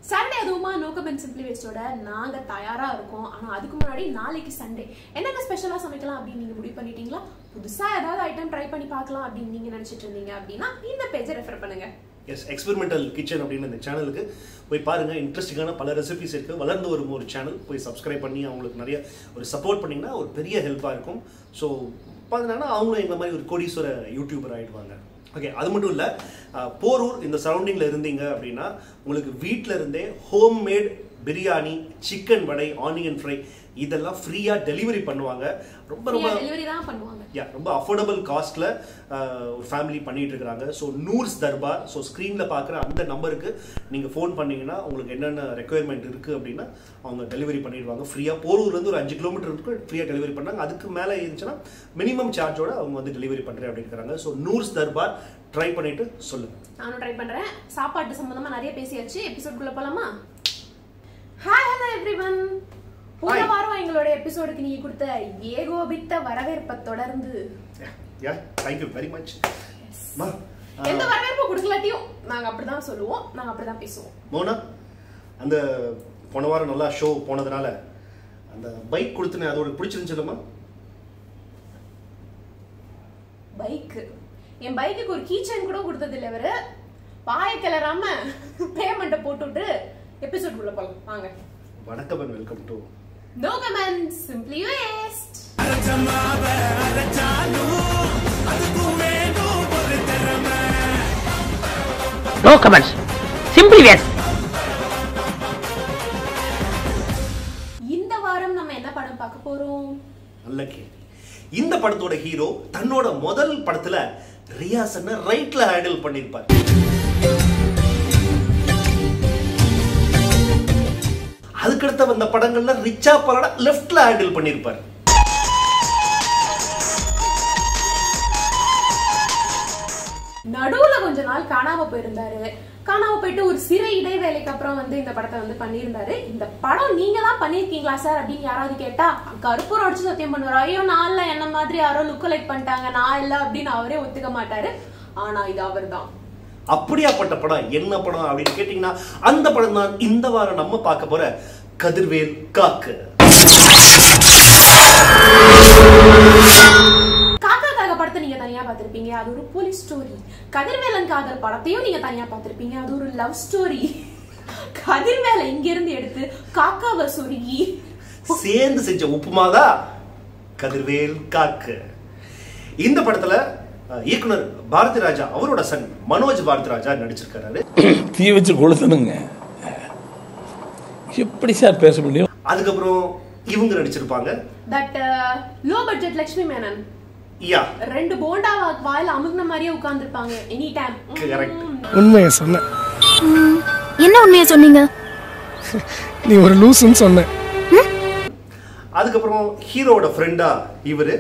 Sunday அதுவுமா no comment simply வேஸ்டோட நாங்க தயாரா இருக்கோம் ஆனா அதுக்கு முன்னாடி நாளைக்கு சண்டே என்னென்ன ஸ்பெஷலா சமைக்கலாம் அப்படின்னு நீங்க முடிவு பண்ணிட்டீங்களா புதுசா ஏதாவது ஐட்டம் ட்ரை பண்ணி பார்க்கலாம் அப்படின்னு நீங்க நினைச்சிட்டு இருந்தீங்க அப்படின்னா இந்த பேஜை ரெஃபர் பண்ணுங்க எஸ் எக்ஸ்பெரிமெண்டல் கிச்சன் அப்படின்னு இந்த சேனலுக்கு போய் பாருங்க இன்ட்ரெஸ்டிங்கான பல ரெசிபிஸ் இருக்கு வளர்ந்து வரும் ஒரு சேனல் போய் சப்ஸ்கிரைப் பண்ணி அவங்களுக்கு நிறைய ஒரு சப்போர்ட் பண்ணீங்கன்னா ஒரு பெரிய ஹெல்ப்பாக இருக்கும் ஸோ பார்த்தீங்கன்னா அவங்களும் எங்களை மாதிரி ஒரு கோடீஸ்வர யூடியூபர் ஆயிடுவாங்க ஓகே அது மட்டும் இல்லை போரூர் இந்த சரௌண்டிங்கில் இருந்தீங்க அப்படின்னா உங்களுக்கு வீட்டில் இருந்தே home made biryani chicken vada onion fry இதெல்லாம் ஃப்ரீயாக டெலிவரி பண்ணுவாங்க ரொம்ப ரொம்ப டெலிவரி தான் பண்ணுவாங்க யா ரொம்ப அஃபோர்டபுள் காஸ்ட்டில் ஒரு ஃபேமிலி பண்ணிட்டு இருக்காங்க ஸோ நூர்ஸ் தர்பார் ஸோ ஸ்க்ரீனில் பார்க்குற அந்த நம்பருக்கு நீங்கள் ஃபோன் பண்ணீங்கன்னா உங்களுக்கு என்னென்ன ரெக்குயர்மெண்ட் இருக்குது அப்படின்னா அவங்க டெலிவரி பண்ணிடுவாங்க ஃப்ரீயாக போரூர்லேருந்து ஒரு அஞ்சு கிலோமீட்டருக்கு ஃப்ரீயாக டெலிவரி பண்ணாங்க அதுக்கு மேலே இருந்துச்சுன்னா மினிமம் சார்ஜோட அவங்க வந்து டெலிவரி பண்ணுறேன் அப்படின்னு இருக்காங்க ஸோ நூர்ஸ் தர்பார் ட்ரை பண்ணிட்டு சொல்லுங்கள் நானும் ட்ரை பண்றேன் சாப்பாட்டு சம்பந்தமா நிறைய பேசியாச்சு எபிசோட் குள்ள போலாமா ஹாய் ஹலோ எவ்ரிவன் போன Hi. வாரம் எங்களோட எபிசோடுக்கு நீங்க கொடுத்த ஏகோபித்த வரவேற்பை தொடர்ந்து யா தேங்க்யூ வெரி மச் மா எந்த வரவேற்பும் கொடுக்கலாட்டியும் நாங்க அப்படிதான் சொல்லுவோம் நாங்க அப்படிதான் பேசுவோம் மோனா அந்த போன வாரம் நல்லா ஷோ போனதுனால அந்த பைக் கொடுத்துனேன் அதோட பிடிச்சிருந்துச்சுல்லம்மா பைக் என் பைக்குக்கு ஒரு கீ செயின் கூட கொடுத்தது இல்ல இவரு வாய கிளறாம பேமெண்ட்டை போட்டுட்டு எபிசோட் குள்ள போலாம் வாங்க வணக்கம் and welcome to no comment simply waste no comments simply waste இந்த வாரம் நம்ம என்ன படம் பார்க்க போறோம் நல்ல கேள்வி இந்த படத்தோட ஹீரோ தன்னோட முதல் படத்துல ரியாசனை ரைட்ல ஹேண்டில் பண்ணிருப்பார் அதுக்கடுத்த வந்த படங்கள்ல ரிச்சா பலட லெஃப்ட்ல ஹேண்டில் பண்ணிருப்பார் நடுவுல கொஞ்ச நாள் காணாம போயிருந்தாரு காணாம போயிட்டு ஒரு சிறை இடைவேளைக்கு அப்புறம் வந்து இந்த படத்தை வந்து பண்ணியிருந்தாரு இந்த படம் நீங்க தான் பண்ணிருக்கீங்களா சார் அப்படின்னு யாராவது கேட்டா கருப்பூர் அடிச்சு சத்தியம் பண்ணுவாரு ஐயோ நான் இல்ல என்ன மாதிரி யாரோ லுக் லைக் பண்ணிட்டாங்க நான் இல்ல அப்படின்னு அவரே ஒத்துக்க மாட்டாரு ஆனா இது அவர்தான் அப்படியாப்பட்ட படம் என்ன படம் அப்படின்னு கேட்டீங்கன்னா அந்த படம் தான் இந்த வாரம் நம்ம பார்க்க போற கதிர்வேல் காக்கு காக்காக்காக படத்தை நீங்க தனியா பார்த்திருப்பீங்க அது ஒரு போலீஸ் ஸ்டோரி கதிர்வேலன் காதல் படத்தையும் நீங்க தனியா பார்த்திருப்பீங்க அது ஒரு லவ் ஸ்டோரி கதிர்வேலை இங்க இருந்து எடுத்து காக்காவை சொருகி சேர்ந்து செஞ்ச உப்புமாதான் கதிர்வேல் காக்கு இந்த படத்துல அஹ், இயக்குனர் பாரதி ராஜா அவரோட சன் மனோஜ் பாரதி ராஜா நடிச்சிருக்காரு தீ வச்சு கொளுத்தணுங்க எப்படி சார் பேச முடியும் அதுக்கப்புறம் இவங்க நடிச்சிருப்பாங்க that low budget Lakshmi Menon யா ரெண்டு போண்டா வா- வாயில அமுகுன மாதிரியே உட்கார்ந்துருப்பாங்க எனி டைம் Correct. உண்மையை சொன்னேன் என்ன உண்மையை சொன்னீங்க நீ ஒரு லூசுன்னு சொன்ன அதுக்கப்புறம் ஹீரோவோட ஃப்ரெண்டா இவரு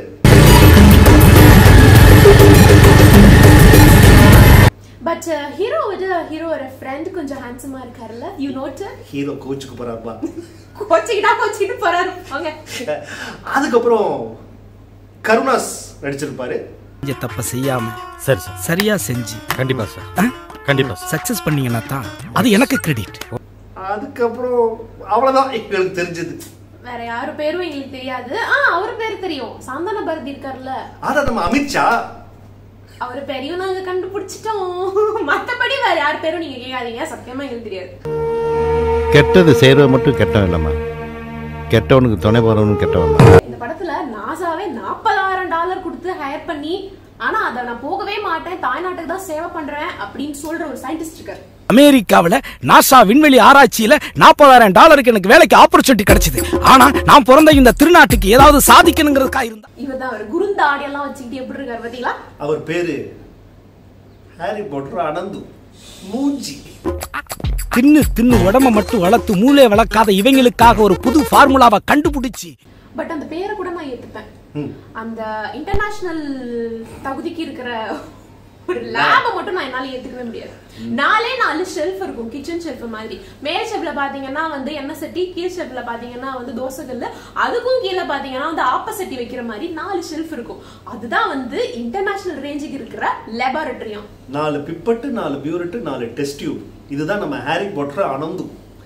பட் ஹீரோ விட ஹீரோவோட ஃப்ரெண்ட் கொஞ்சம் ஹேண்ட்ஸமா இருக்காருல்ல யூ நோட் ஹீரோ கோச்சுக்கு போறாருப்பா கோச்சிக்கிட்டா கோச்சிக்கிட்டு போறாரு வாங்க அதுக்கப்புறம் கருணாஸ் நடிச்சிருப்பாரு செஞ்ச தப்ப செய்யாம சரி சார் சரியா செஞ்சு கண்டிப்பா சார் கண்டிப்பா சார் சக்சஸ் பண்ணீங்கன்னா தான் அது எனக்கு கிரெடிட் அதுக்கப்புறம் அவ்வளவுதான் எங்களுக்கு தெரிஞ்சது வேற யாரு பேரும் எங்களுக்கு தெரியாது ஆ அவர் பேர் தெரியும் சாந்தன பாரதி இருக்காருல்ல அதான் நம்ம அமித்ஷா அவர் பேரையும் நாங்க கண்டுபிடிச்சிட்டோம் மத்தபடி வேற யார் பேரும் நீங்க கேட்காதீங்க சத்தியமா எங்களுக்கு தெரியாது கெட்டது செய்யறது மட்டும் கெட்டவன் இல்லம்மா கெட்டவனுக்கு துணை போறவனும் கெட்டவன் தான் இந்த படத்துல நாசாவே நாற்பதாயிரம் டாலர் கொடுத்து ஹையர் பண்ணி ஆனா அத நான் போகவே மாட்டேன் தாய்நாட்டுக்கு தான் சேவை பண்றேன் அப்படின்னு சொல்ற ஒரு சயின்டிஸ்ட் இருக்காரு அமெரிக்காவுல நாசா விண்வெளி ஆராய்ச்சியில நாற்பதாயிரம் டாலருக்கு எனக்கு வேலைக்கு ஆப்பர்ச்சுனிட்டி கிடைச்சது ஆனா நான் பிறந்த இந்த திருநாட்டுக்கு ஏதாவது சாதிக்கணுங்கிறதுக்காக இருந்தா இவர் தான் அவர் குருந்த ஆடியெல்லாம் வச்சுக்கிட்டு எப்படி இருக்காரு பாத்தீங்களா அவர் பேரு ஹாரி பாட்டர் அனந்து மூஞ்சி தின்னு தின்னு உடம்ப மட்டும் வளர்த்து மூளை வளர்க்காத இவங்களுக்காக ஒரு புது ஃபார்முலாவை கண்டுபிடிச்சு பட் அந்த பேரை கூட நான் ஏத்துப்பேன் ம். அந்த இன்டர்நேஷனல் தகுதிக்கு இருக்கிற ஒரு லேப மட்டும் நான் என்னால ஏத்துக்கவே முடியாது நாலே நாலு ஷெல்ஃப் இருக்கும் கிச்சன் ஷெல்ஃப் மாதிரி மேல் ஷெல்ஃப்ல பாத்தீங்கன்னா வந்து எண்ணெய் சட்டி கீழ் ஷெல்ஃப்ல பாத்தீங்கன்னா வந்து தோசைகள்ல அதுக்கும் கீழே பாத்தீங்கன்னா வந்து ஆப்ப சட்டி வைக்கிற மாதிரி நாலு ஷெல்ஃப் இருக்கும் அதுதான் வந்து இன்டர்நேஷனல் ரேஞ்சுக்கு இருக்கிற லெபார்டரியும் நாலு பிப்பட்டு நாலு பியூரிட்டு நாலு டெஸ்ட் டியூப் இதுதான் நம்ம Harry Potter Anandhu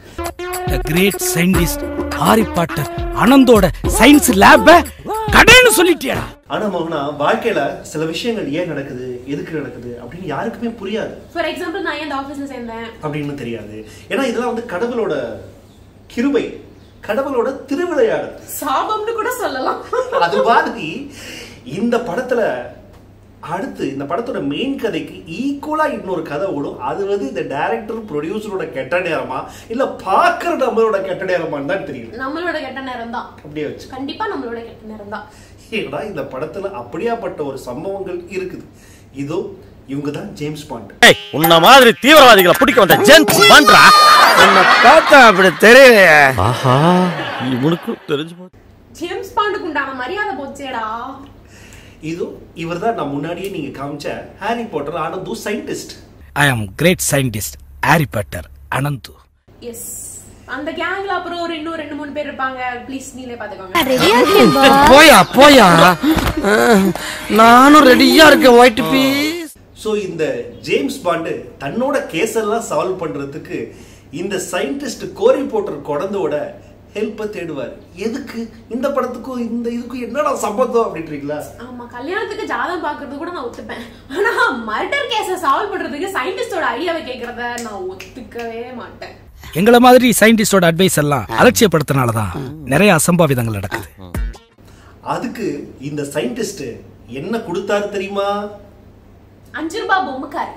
great scientist Harry Potter அனந்தோட சயின்ஸ் லேப கடைன்னு சொல்லிட்டியடா ஆனா மோகனா வாழ்க்கையில சில விஷயங்கள் ஏன் நடக்குது எதுக்கு நடக்குது அப்படின்னு யாருக்குமே புரியாது ஃபார் எக்ஸாம்பிள் நான் ஏன் இந்த ஆஃபீஸ்ல சேர்ந்தேன் அப்படின்னு தெரியாது ஏன்னா இதெல்லாம் வந்து கடவுளோட கிருபை கடவுளோட திருவிளையாடல் சாபம்னு கூட சொல்லலாம் அது மாதிரி இந்த படத்துல அடுத்து இந்த படத்தோட மெயின் கதைக்கு ஈக்குவலா இன்னொரு கதை ஓடும் அது வந்து இந்த டைரக்டர் ப்ரொடியூசரோட கெட்ட நேரமா இல்ல பாக்குற நம்மளோட கெட்ட நேரமான்னு தான் தெரியல நம்மளோட கெட்ட நேரம் தான் அப்படியே வச்சு கண்டிப்பா நம்மளோட கெட்ட நேரம் தான் ஏன்னா இந்த படத்துல அப்படியாப்பட்ட ஒரு சம்பவங்கள் இருக்குது இதோ இவங்க தான் ஜேம்ஸ் பாண்ட் உன்ன மாதிரி தீவிரவாதிகளை பிடிக்க வந்த ஜென்ஸ் பண்றா உன்னை பார்த்தா அப்படி தெரியலையே ஆஹா இவனுக்கும் தெரிஞ்சு போச்சு ஜேம்ஸ் பாண்டுக்கு உண்டான மரியாதை போச்சேடா இதோ இவர் தான் நான் முன்னாடியே நீங்க காமிச்ச Harry Potter Anandhu scientist I am great scientist Harry Potter Anandhu yes அந்த கேங்ல அப்புறம் ஒரு இன்னும் ரெண்டு மூணு பேர் இருப்பாங்க ப்ளீஸ் நீங்களே பாத்துக்கோங்க ரெடியா இருக்கேன்பா போயா போயா நானும் ரெடியா இருக்கேன் ஒயிட் பீஸ் ஸோ இந்த ஜேம்ஸ் பாண்டு தன்னோட கேஸெல்லாம் சால்வ் பண்றதுக்கு இந்த சயின்டிஸ்ட் கோரி போட்டர் குழந்தையோட ஹெல்ப்பை தேடுவார் எதுக்கு இந்த படத்துக்கும் இந்த இதுக்கும் என்னடா சம்பந்தம் அப்படின்றீங்களா ஆமா கல்யாணத்துக்கு ஜாதகம் பாக்குறது கூட நான் ஒத்துப்பேன் ஆனா மர்டர் கேஸ சால்வ் பண்றதுக்கு சயின்டிஸ்டோட ஐடியாவை கேக்குறத நான் ஒத்துக்கவே மாட்டேன் எங்களை மாதிரி சயின்டிஸ்டோட அட்வைஸ் எல்லாம் அலட்சியப்படுத்தினால தான் நிறைய அசம்பாவிதங்கள் நடக்குது அதுக்கு இந்த சயின்டிஸ்ட் என்ன கொடுத்தாரு தெரியுமா அஞ்சு ரூபாய் பொம்மைக்காரு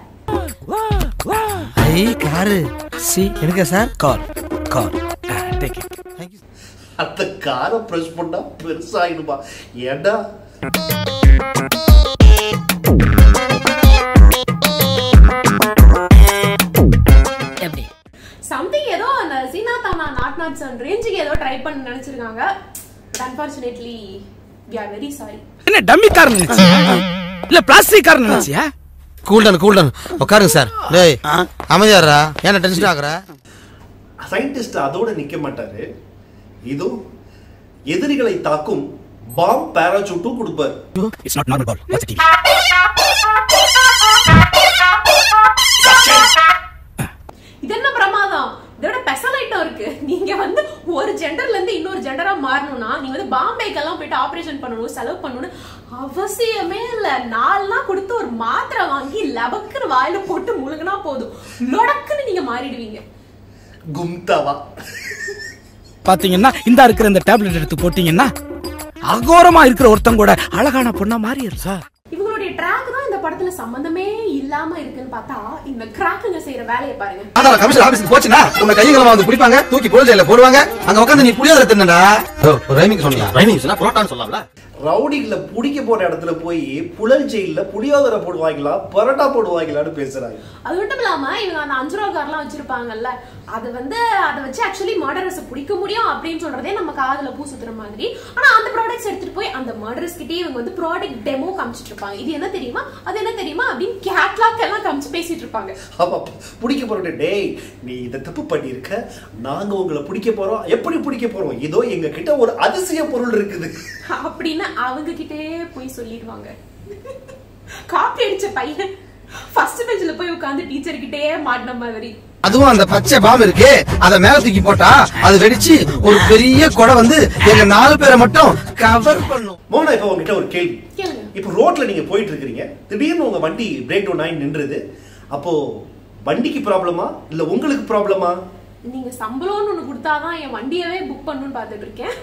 ஐ காரு சி எனக்கு sir car car take it அந்த காரை ப்ரெஸ் பண்ணா பெருசாயிடுமா ஏண்டா சம்திங் ஏதோ அந்த சீனா தானா நாட் நாட் சன் ரேஞ்சுக்கு ஏதோ ட்ரை பண்ண நினைச்சிருக்காங்க but unfortunately we are very sorry என்ன டம்மி கார் நினைச்சியா இல்ல பிளாஸ்டிக் கார் நினைச்சியா கூல்டன் கூல்டன் உட்காருங்க சார் டேய் அமைதியாரா ஏன்னா டென்ஷன் ஆகுற சயின்டிஸ்ட் அதோட நிக்க மாட்டாரு இதோ எதிரிகளை தாக்கும் பாம் பேராசூட்டும் கொடுப்பாரு it's not normal pal watch TV இது என்ன பிரமாதம் இதோட ஸ்பெஷல் ஐட்டம் இருக்கு நீங்க வந்து ஒரு ஜெண்டர்ல இருந்து இன்னொரு ஜெண்டரா மாறணும்னா நீங்க வந்து பாம்பேக்கெல்லாம் போயிட்டு ஆபரேஷன் பண்ணணும் செலவு பண்ணணும் அவசியமே இல்ல நாலாம் கொடுத்து ஒரு மாத்திரை வாங்கி லபக்குன்னு வாயில போட்டு முழுங்கினா போதும் லொடக்குன்னு நீங்க மாறிடுவீங்க கும்தாவா பாத்தீங்கன்னா இந்த இருக்கிற இந்த டேப்லெட் எடுத்து போட்டீங்கன்னா அகோரமா இருக்கிற ஒருத்தங்க கூட அழகான பொண்ணா மாறிடுறா சார் இவங்களுடைய ட்ராக் தான் இந்த படத்துல சம்பந்தமே இல்லாம இருக்குன்னு பார்த்தா இந்த கிராக்குங்க செய்யற வேலையை பாருங்க அதான் கமிஷன் ஆபீஸ்க்கு போச்சுன்னா உங்க கைகளமா வந்து பிடிப்பாங்க தூக்கி புழல் போடுவாங்க அங்க உட்காந்து நீ புளியோதரை தின்னடா ரைமிங் சொன்னியா ரைமிங் சொன்னா புரோட்டான்னு சொல்லலாம்ல ரவுடிகளை பிடிக்க போற இடத்துல போய் புழல் ஜெயில புளியோதரை போடுவாங்களா பரோட்டா போடுவாங்களான்னு பேசுறாங்க அது மட்டும் இல்லாம இவங்க அந்த அஞ்சு ரூபா கார்லாம் வச்சிருப்பாங்கல்ல அது வந்து அதை வச்சு ஆக்சுவலி மர்டரஸ் பிடிக்க முடியும் அப்படின்னு சொல்றதே நம்ம காதுல பூ சுத்துற மாதிரி ஆனா அந்த ப்ராடக்ட்ஸ் எடுத்துட்டு போய் அந்த மர்டரஸ் கிட்டே இவங்க வந்து ப்ராடக்ட் டெமோ காமிச்சிட்டு இருப்பாங்க இது என்ன தெரியுமா அது என்ன தெரியுமா அப்படின்னு கேட்லாக் எல்லாம் காமிச்சு பேசிட்டு இருப்பாங்க ஆமா பிடிக்க போறோம் டேய் நீ இதை தப்பு பண்ணியிருக்க நாங்க உங்களை பிடிக்க போறோம் எப்படி பிடிக்க போறோம் இதோ எங்க கிட்ட ஒரு அதிசய பொருள் இருக்குது அப்படின்னு அவங்க கிட்டே போய் சொல்லிடுவாங்க காப்பி அடிச்ச பையன் ஃபர்ஸ்ட் பெஞ்சில் போய் உட்காந்து டீச்சர் கிட்டே மாட்டின மாதிரி அதுவும் அந்த பச்சை பாம்பு இருக்கு அத மேல தூக்கி போட்டா அது வெடிச்சு ஒரு பெரிய கொடை வந்து எங்க நாலு பேரை மட்டும் கவர் பண்ணும் மோனா இப்ப உங்ககிட்ட ஒரு கேள்வி கேளுங்க இப்போ ரோட்ல நீங்க போயிட்டு இருக்கிறீங்க திடீர்னு உங்க வண்டி பிரேக் டவுன் ஆகி நின்றுது அப்போ வண்டிக்கு ப்ராப்ளமா இல்ல உங்களுக்கு ப்ராப்ளமா நீங்க சம்பளம்னு ஒண்ணு கொடுத்தாதான் என் வண்டியவே புக் பண்ணணும்னு பார்த்துட்டு இருக்கேன்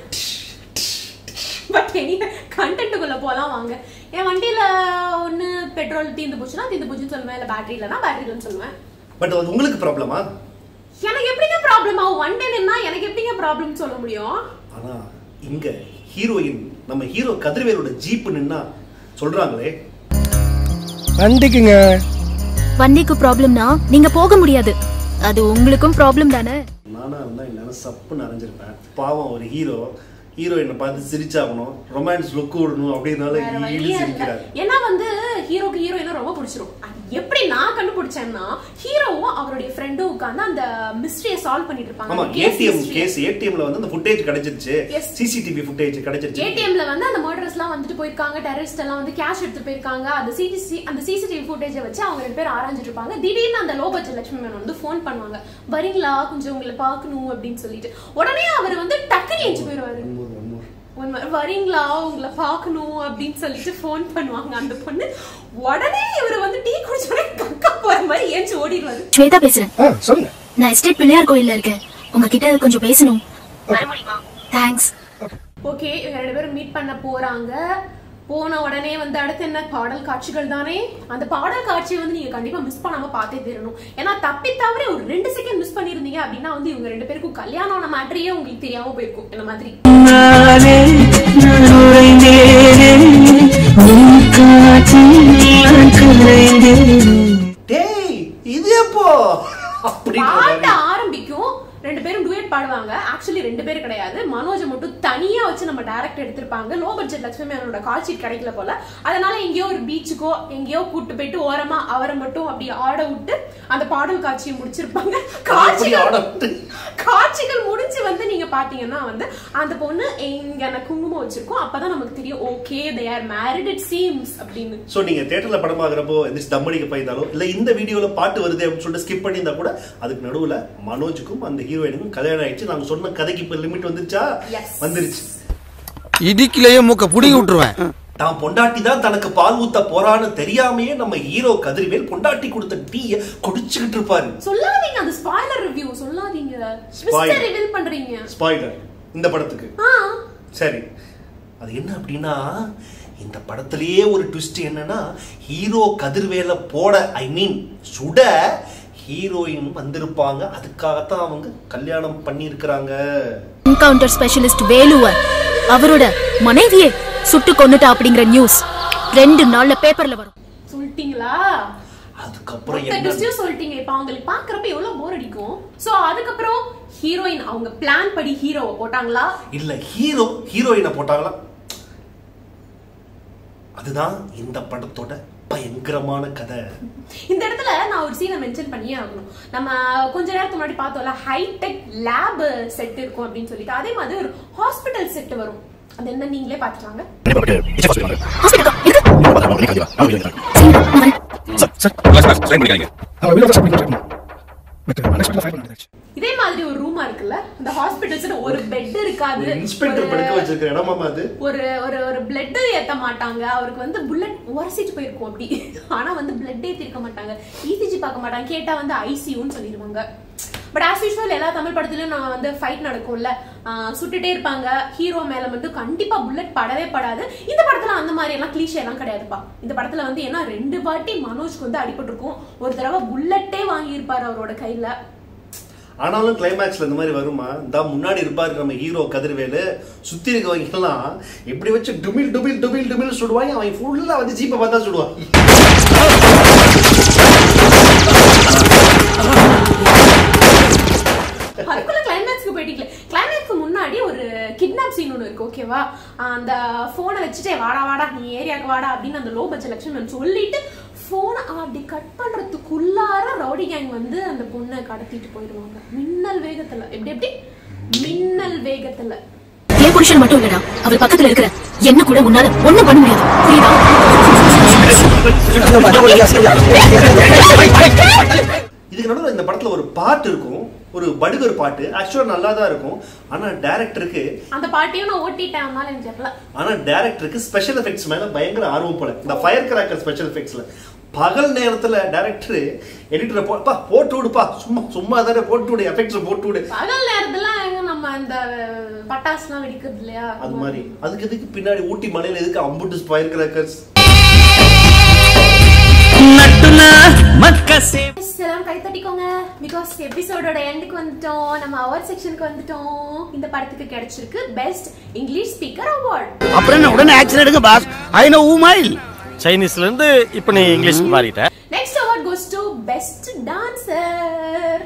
பட் எனி கண்டென்ட்டுக்குள்ள போலாம் வாங்க என் வண்டியில ஒண்ணு பெட்ரோல் தீர்ந்து போச்சுன்னா தீர்ந்து போச்சுன்னு சொல்லுவேன் இல்ல பேட்டரி இல்லைன்னா பேட்டரி இல்லைன்னு சொல்லுவேன் பட் அது உங்களுக்கு ப்ராப்ளமா எனக்கு எப்படிங்க ப்ராப்ளம் ஆகும் வண்டி நின்னா எனக்கு எப்படிங்க ப்ராப்ளம் சொல்ல முடியும் ஆனா இங்க ஹீரோயின் நம்ம ஹீரோ கதிர்வேலோட ஜீப் நின்னா சொல்றாங்களே வண்டிக்குங்க வண்டிக்கு ப்ராப்ளம்னா நீங்க போக முடியாது அது உங்களுக்கும் ப்ராப்ளம் தானே நானா இருந்தா என்னால சப்புன்னு அரைஞ்சிருப்பேன் பாவம் ஒரு ஹீரோ ஹீரோயினை பார்த்து சிரிச்சாகணும் ரொமான்ஸ் லுக் விடணும் அப்படின்னால வேற ஈடு வழியே இல்ல சிரிக்கிறார் ஏன்னா வந்து ஹீரோக்கு ஹீரோயினை ரொம்ப பிடிச்சிரும் அது எப்படி நான் கண்டுபிடிச்சேன்னா ஹீரோவும் அவருடைய ஃப்ரெண்டும் உட்கார்ந்து அந்த மிஸ்டரியை சால்வ் பண்ணிட்டு இருப்பாங்க ஆமா அந்த case ஏடிஎம் mystery. கேஸ் ஏடிஎம்ல வந்து அந்த ஃபுட்டேஜ் கிடைச்சிருச்சு Yes. சிசிடிவி ஃபுட்டேஜ் கிடைச்சிருச்சு ஏடிஎம்ல வந்து அந்த மர்டர்ஸ் எல்லாம் வந்துட்டு போயிருக்காங்க டெரரிஸ்ட் எல்லாம் வந்து கேஷ் எடுத்து போயிருக்காங்க அந்த சிசிசி அந்த சிசிடிவி ஃபுட்டேஜை வச்சு அவங்க ரெண்டு பேரும் ஆராய்ஞ்சிட்டு இருப்பாங்க திடீர்னு அந்த லோ பட்ஜெட் லட்சுமி மேனன் வந்து ஃபோன் பண்ணுவாங்க வரீங்களா கொஞ்சம் உங்களை பார்க்கணும் அப்படின்னு சொல்லிட்டு உடனே அவர் வந்து டக்குனு ஏஞ்சி போயிடுவாரு One more. வரீங்களா உங்களை பார்க்கணும் அப்படின்னு சொல்லிட்டு ஃபோன் பண்ணுவாங்க அந்த பொண்ணு உடனே இவர் வந்து டீ குடிச்சோடனே கக்கா போற மாதிரி ஏஞ்சி ஓடிடுவாரு ஸ்வேதா பேசுறேன் சொல்லுங்க நான் எஸ்டேட் பிள்ளையார் கோயில்ல இருக்கேன் உங்ககிட்ட கொஞ்சம் பேசணும் தேங்க்ஸ் ஓகே இவங்க ரெண்டு பேரும் மீட் பண்ண போறாங்க போன உடனே வந்து அடுத்து என்ன பாடல் காட்சிகள் தானே அந்த பாடல் காட்சியை வந்து நீங்க கண்டிப்பா மிஸ் பண்ணாம பார்த்தே தீரணும் ஏன்னா தப்பி தவிர ஒரு ரெண்டு செகண்ட் மிஸ் பண்ணிருந்தீங்க அப்படின்னா வந்து இவங்க ரெண்டு பேருக்கும் கல்யாணம் ஆன மேட்டரியே உங்களுக்கு தெரியாம போயிருக்கும் இந்த மாதிரி டேய் இது எப்போ அப்படின்னு பாட்டு ஆரம்பிக்கும் ரெண்டு பேரும் டுயட் பாடுவாங்க ஆக்சுவலி ரெண்டு பேரும் கிடையாது மனோஜை மட்டும் தனியா வச்சு நம்ம டைரக்ட் எடுத்திருப்பாங்க லோ பட்ஜெட் லட்சுமி மேனோட கால் ஷீட் கிடைக்கல போல அதனால எங்கேயோ ஒரு பீச்சுக்கோ எங்கேயோ கூட்டு போயிட்டு ஓரமா அவரை மட்டும் அப்படி ஆட விட்டு அந்த பாடல் காட்சியை முடிச்சிருப்பாங்க அப்படி காட்சிகள் ஆட விட்டு. காட்சிகள் முடிஞ்சு வந்து நீங்க பாத்தீங்கன்னா வந்து அந்த பொண்ணு எங்க குங்குமம் வச்சிருக்கோம் அப்பதான் நமக்கு தெரியும் okay they are married it seems அப்படின்னு சோ நீங்க தியேட்டர்ல படம் பாக்குறப்போ எந்திரிச்சு தம்மடிக்க போயிருந்தாலும் இல்ல இந்த வீடியோல பாட்டு வருது அப்படின்னு சொல்லிட்டு ஸ்கிப் பண்ணியிருந்தா கூட அதுக்கு நடுவுல மனோஜுக்கும் அந்த ஹீரோயினுக்கும் கல்யாணம் ஆயிடுச்சு நாங்க சொன்ன கதைக்கு இப்ப லிமிட் வந்துருச்சா Yes. வந்துருச்சு இடிக்கிலேயே மூக்க புடுங்கி விட்டுருவேன் தான் பொண்டாட்டி தான் தனக்கு பால் ஊத்த போறான்னு தெரியாமயே நம்ம ஹீரோ கதிர்வேல் பொண்டாட்டி கொடுத்த டீய குடிச்சுக்கிட்டு இருப்பாரு சொல்லாதீங்க அந்த ஸ்பாய்லர் ரிவ்யூ சொல்லாதீங்க Spoiler. ட்விஸ்டர் ரிவீல் பண்றீங்க ஸ்பாய்லர் இந்த படத்துக்கு ஆ சரி அது என்ன அப்படின்னா இந்த படத்திலேயே ஒரு ட்விஸ்ட் என்னன்னா ஹீரோ கதிர்வேல போட ஐ மீன் சுட ஹீரோயின் வந்திருப்பாங்க அதுக்காகத்தான் அவங்க கல்யாணம் பண்ணியிருக்கிறாங்க என்கவுண்டர் ஸ்பெஷலிஸ்ட் வேலுவர் அவரோட மனைவியே சுட்டு கொன்னுட்டா அப்படிங்கிற நியூஸ் ரெண்டு நாள்ல பேப்பர்ல வரும் சொல்லிட்டீங்களா அதுக்கப்புறம் மொத்த என்ன ட்விஸ்டையும் சொல்லிட்டீங்க இப்ப அவங்களுக்கு பாக்குறப்ப எவ்வளவு போர் அடிக்கும் சோ அதுக்கப்புறம் ஹீரோயின் அவங்க பிளான் படி ஹீரோவை போட்டாங்களா இல்ல ஹீரோ ஹீரோயினை போட்டாங்களா அதுதான் இந்த படத்தோட பயங்கரமான கதை இந்த இடத்துல நான் ஒரு சீனை மென்ஷன் பண்ணியே ஆகணும் நம்ம கொஞ்ச நேரத்துக்கு முன்னாடி பார்த்தோம்ல ஹைடெக் லேப் செட் இருக்கும் அப்படின்னு சொல்லிட்டு அதே மாதிரி ஒரு ஹாஸ்பிட்டல் செட் வரும் அது என்ன நீங்களே பாத்துக்கலாங்க இதே மாதிரி ஒரு ரூமா இருக்குல்ல இந்த ஹாஸ்பிட்டல் செட் ஒரு பெட் இருக்காது இன்ஸ்பெக்டர் ஒரு- படுக்க வச்சிருக்கிற இடமாமா அது ஒரு ஒரு ஒரு பிளட் ஏத்த மாட்டாங்க அவருக்கு வந்து புல்லட் உரசிட்டு போயிருக்கும் அப்படி ஆனா வந்து பிளட் ஏத்திருக்க மாட்டாங்க இசிஜி பார்க்க மாட்டாங்க கேட்டா வந்து ஐசியூன்னு சொல்லிடுவாங்க பட் ஆஸ் யூஸ்வல் எல்லா தமிழ் படத்துலயும் நான் வந்து ஃபைட் நடக்கும்ல ஆஹ் சுட்டுட்டே இருப்பாங்க ஹீரோ மேல மட்டும் கண்டிப்பா புல்லட் படவே படாது இந்த படத்துல அந்த மாதிரி எல்லாம் கிளீஷே எல்லாம் கிடையாதுப்பா இந்த படத்துல வந்து ஏன்னா ரெண்டு வாட்டி மனோஜ்க்கு வந்து அடிபட்டிருக்கும் ஒரு தடவை புல்லட்டே வாங்கியிருப்பாரு அவரோட கையில ஆனாலும் கிளைமேக்ஸ்ல இந்த மாதிரி வருமா இந்த முன்னாடி இருப்பாரு நம்ம ஹீரோ கதிர்வேலு சுத்தி இருக்கவங்க எல்லாம் இப்படி வச்சு டுமில் டுமில் டுமில் டுமில் சுடுவாங்க அவன் ஃபுல்லா வந்து ஜீப்பை பார்த்தா சுடுவான் அதுக்குள்ள கிளைமேக்ஸ்க்கு போயிட்டீங்களே கிளைமேக்ஸ்க்கு முன்னாடி ஒரு கிட்னாப் சீன் ஒன்று இருக்கு ஓகேவா அந்த போனை வச்சுட்டே வாடா வாடா நீ ஏரியாக்கு வாடா அப்படின்னு அந்த லோ பட்ஜெட் லட்சுமணன் சொல்லிட்டு போனை அப்படி கட் பண்றதுக்குள்ளார ரவுடி கேங் வந்து அந்த பொண்ணை கடத்திட்டு போயிடுவாங்க மின்னல் வேகத்துல எப்படி எப்படி மின்னல் வேகத்துல என் புருஷன் மட்டும் இல்லடா அவர் பக்கத்துல இருக்கிற என்ன கூட உன்னால ஒண்ணும் பண்ண முடியாது புரியுதா இதுக்கு நடுவில் இந்த படத்துல ஒரு பாட்டு இருக்கும் ஒரு படுகர் பாட்டு ஆக்சுவலாக நல்லா தான் இருக்கும் ஆனா டேரக்டருக்கு அந்த பாட்டையும் நான் ஓட்டிட்டேன் அதனால எனக்கு தெரியல ஆனா டேரக்டருக்கு ஸ்பெஷல் எஃபெக்ட்ஸ் மேல பயங்கர ஆர்வம் போல இந்த ஃபயர் கிராக்கர் ஸ்பெஷல் எஃபெக்ட்ஸ்ல பகல் நேரத்துல டேரக்டர் எடிட்டரை போப்பா போட்டு விடுப்பா சும்மா சும்மா தானே போட்டு விடு எஃபெக்ட்ஸ் போட்டு விடு பகல் நேரத்துல எங்க நம்ம இந்த பட்டாசுலாம் வெடிக்கிறது இல்லையா அது மாதிரி அதுக்கு எதுக்கு பின்னாடி ஊட்டி மலையில எதுக்கு அம்புட்டு ஃபயர் கிராக்கர்ஸ் Yes, எல்லாரும் கை தட்டிக்கோங்க பிகாஸ் எபிசோடோட எண்டுக்கு வந்துட்டோம் நம்ம அவார்ட் செக்ஷனுக்கு வந்துட்டோம் இந்த படத்துக்கு கிடைச்சிருக்கு பெஸ்ட் இங்கிலீஷ் ஸ்பீக்கர் அவார்ட் அப்புறம் என்ன உடனே ஆக்ஷன் எடுங்க பாஸ் ஐ நோ ஊ மைல் சைனீஸ்ல இருந்து இப்ப நீ இங்கிலீஷ் மாறிட்ட next award goes to best dancer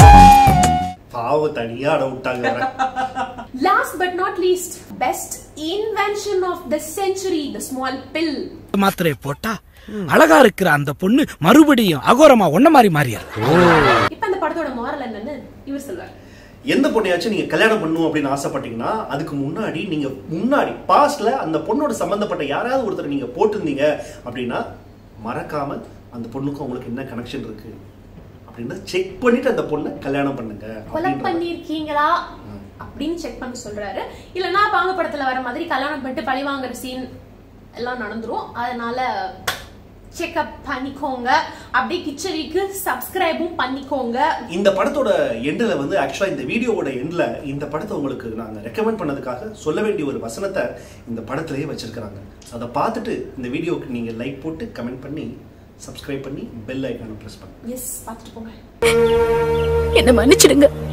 பாவ தனியா அட விட்டாங்க வேற. Last but not least best small pill மாத்திரை போட்டா அழகா இருக்கிற அந்த பொண்ணு மறுபடியும் அகோரமா ஒன்ன மாதிரி மாறியாரு இப்ப அந்த படத்தோட மாரல் என்னன்னு இவர் சொல்வார் எந்த பொண்ணையாச்சும் நீங்க கல்யாணம் பண்ணணும் அப்படின்னு ஆசைப்பட்டீங்கன்னா அதுக்கு முன்னாடி நீங்க முன்னாடி பாஸ்ட்ல அந்த பொண்ணோட சம்பந்தப்பட்ட யாராவது ஒருத்தர் நீங்க போட்டிருந்தீங்க அப்படின்னா மறக்காம அந்த பொண்ணுக்கும் உங்களுக்கு என்ன கனெக்ஷன் இருக்கு அப்படின்னு செக் பண்ணிட்டு அந்த பொண்ணை கல்யாணம் பண்ணுங்க கொலை அப்படின்ற- பண்ணிருக்கீங்களா அப்படின்னு செக் பண்ண சொல்றாரு இல்லனா பாங்க படத்துல வர மாதிரி கல்யாணம் பண்ணிட்டு பழி வாங்குற சீன் எல்லாம் நடந்துரும் அதனால செக்அப் பண்ணிக்கோங்க அப்படியே கிச்சடிக்கு சப்ஸ்கிரைபும் பண்ணிக்கோங்க இந்த படத்தோட எண்டில் வந்து ஆக்சுவலாக இந்த வீடியோவோட எண்டில் இந்த படத்தை உங்களுக்கு நாங்கள் ரெக்கமெண்ட் பண்ணதுக்காக சொல்ல வேண்டிய ஒரு வசனத்தை இந்த படத்திலேயே வச்சிருக்கிறாங்க அதை பார்த்துட்டு இந்த வீடியோவுக்கு நீங்கள் லைக் போட்டு கமெண்ட் பண்ணி சப்ஸ்கிரைப் பண்ணி பெல் ஐக்கானை ப்ரெஸ் பண்ணுங்க எஸ் பார்த்துட்டு போங்க என்ன மன்னிச்சிடுங்க